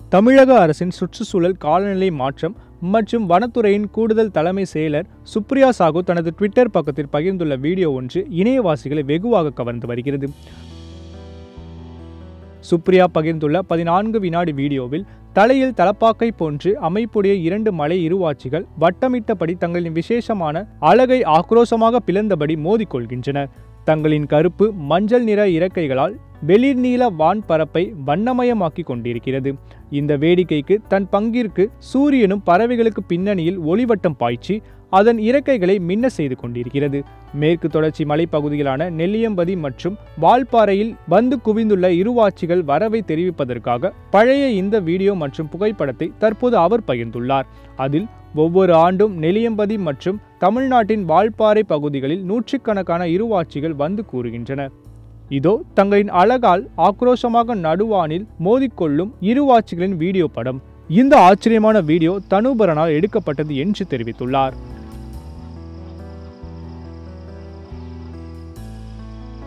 தமிழக அரசின் சுற்றுச்சூழல் காலநிலை மாற்றம் மற்றும் வனத்துறையின் கூடுதல் தலைமை செயலர் சுப்ரியா சாகு தனது ட்விட்டர் பக்கத்தில் பகிர்ந்துள்ள வீடியோ ஒன்று இணையவாசிகளை வெகுவாக கவர்ந்து வருகிறது சுப்ரியா பகிர்ந்துள்ள பதினான்கு வினாடி வீடியோவில் தலையில் தலப்பாக்கை போன்று அமைப்புடைய இரண்டு மலை இருவாட்சிகள் வட்டமிட்டபடி தங்களின் விசேஷமான அழகை ஆக்ரோஷமாக பிளந்தபடி மோதிக்கொள்கின்றனர் தங்களின் கருப்பு மஞ்சள் நிற இறக்கைகளால் வெளிர் நீல வான் பரப்பை வண்ணமயமாக்கி கொண்டிருக்கிறது இந்த வேடிக்கைக்கு தன் பங்கிற்கு சூரியனும் பறவைகளுக்கு பின்னணியில் ஒளிவட்டம் பாய்ச்சி அதன் இறக்கைகளை மின்ன செய்து கொண்டிருக்கிறது மேற்கு தொடர்ச்சி மலைப்பகுதிகளான நெல்லியம்பதி மற்றும் வால்பாறையில் வந்து குவிந்துள்ள இருவாட்சிகள் வரவை தெரிவிப்பதற்காக பழைய இந்த வீடியோ மற்றும் புகைப்படத்தை தற்போது அவர் பகிர்ந்துள்ளார் அதில் ஒவ்வொரு ஆண்டும் நெல்லியம்பதி மற்றும் தமிழ்நாட்டின் வால்பாறை பகுதிகளில் நூற்றுக்கணக்கான இருவாட்சிகள் வந்து கூறுகின்றன இதோ தங்களின் அழகால் ஆக்ரோஷமாக நடுவானில் மோதிக்கொள்ளும் இருவாட்சிகளின் வீடியோ படம் இந்த ஆச்சரியமான வீடியோ தனுபரனால் எடுக்கப்பட்டது என்று தெரிவித்துள்ளார்